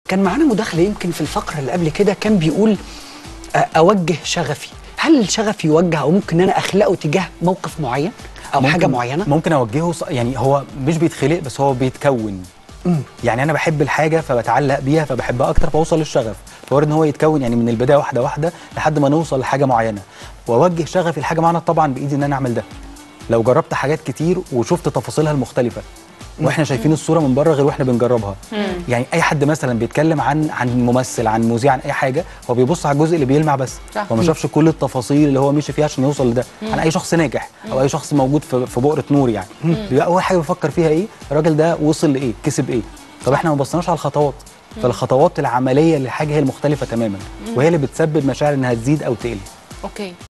كان معانا مداخله يمكن في الفقره اللي قبل كده كان بيقول آه، اوجه شغفي هل الشغف يوجه او ممكن انا اخلقه تجاه موقف معين او حاجه ممكن- معينه ممكن اوجهه ص- يعني هو مش بيتخلق بس هو بيتكون يعني انا بحب الحاجه فبتعلق بيها فبحبها اكتر فاوصل للشغف فوارد ان هو يتكون يعني من البدايه واحده واحده لحد ما نوصل لحاجه معينه واوجه شغفي لحاجه معينه طبعا بايدي ان انا اعمل ده لو جربت حاجات كتير وشفت تفاصيلها المختلفه واحنا شايفين الصوره من بره غير واحنا بنجربها يعني اي حد مثلا بيتكلم عن عن ممثل عن مذيع عن اي حاجه هو بيبص على الجزء اللي بيلمع بس صح. هو ما شافش كل التفاصيل اللي هو مشي فيها عشان يوصل لده عن اي شخص ناجح او اي شخص موجود في في بؤره نور يعني بيبقى اول حاجه بيفكر فيها ايه الراجل ده وصل لايه كسب ايه طب احنا ما بصيناش على الخطوات فالخطوات العمليه للحاجه هي المختلفه تماما وهي اللي بتسبب مشاعر انها تزيد او تقل اوكي